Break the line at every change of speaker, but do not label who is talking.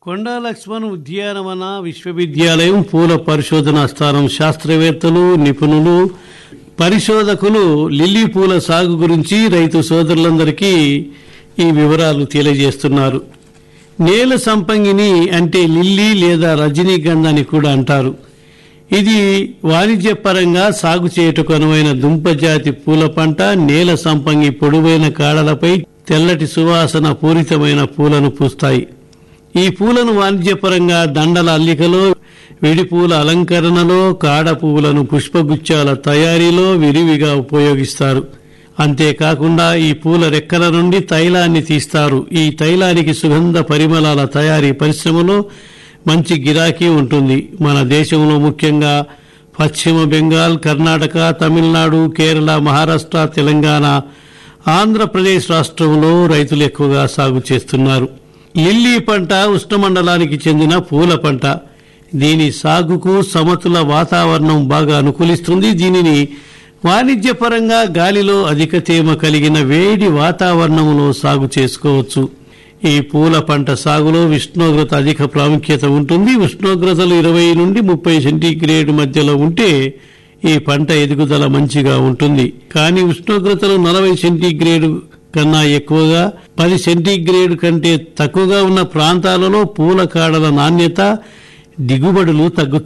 కొండా లక్ష్మణ్ ఉద్యానవన విశ్వవిద్యాలయం పూల పరిశోధనా స్థానం శాస్త్రవేత్తలు నిపుణులు పరిశోధకులు లిల్లీ పూల సాగు గురించి రైతు సోదరులందరికీ ఈ వివరాలు తెలియజేస్తున్నారు నేల సంపంగిని అంటే లిల్లీ లేదా రజనీగంధ అని కూడా అంటారు ఇది వాణిజ్యపరంగా సాగు చేయుటకు అనువైన దుంపజాతి పూల పంట నేల సంపంగి పొడవైన కాడలపై తెల్లటి సువాసన పూరితమైన పూలను పూస్తాయి ఈ పూలను వాణిజ్యపరంగా దండల అల్లికలో విడిపూల అలంకరణలో కాడ పువ్వులను పుష్పగుచ్చాల తయారీలో విరివిగా ఉపయోగిస్తారు అంతేకాకుండా ఈ పూల రెక్కల నుండి తైలాన్ని తీస్తారు ఈ తైలానికి సుగంధ పరిమళాల తయారీ పరిశ్రమలో మంచి గిరాకీ ఉంటుంది మన దేశంలో ముఖ్యంగా పశ్చిమ బెంగాల్ కర్ణాటక తమిళనాడు కేరళ మహారాష్ట్ర తెలంగాణ ఆంధ్రప్రదేశ్ రాష్ట్రంలో రైతులు ఎక్కువగా సాగు చేస్తున్నారు లిల్లీ పంట ఉష్ణమండలానికి చెందిన పూల పంట దీని సాగుకు సమతుల వాతావరణం బాగా అనుకూలిస్తుంది దీనిని వాణిజ్యపరంగా గాలిలో అధిక తేమ కలిగిన వేడి వాతావరణంలో సాగు చేసుకోవచ్చు ఈ పూల పంట సాగులో ఉష్ణోగ్రత అధిక ప్రాముఖ్యత ఉంటుంది ఉష్ణోగ్రతలు ఇరవై నుండి ముప్పై సెంటీగ్రేడ్ మధ్యలో ఉంటే ఈ పంట ఎదుగుదల మంచిగా ఉంటుంది కానీ ఉష్ణోగ్రతలు నలభై సెంటీగ్రేడ్ కన్నా ఎక్కువగా పది సెంటీగ్రేడ్ కంటే తక్కువగా ఉన్న ప్రాంతాలలో పూల కాడల నాణ్యత దిగుబడులు తగ్గుతాయి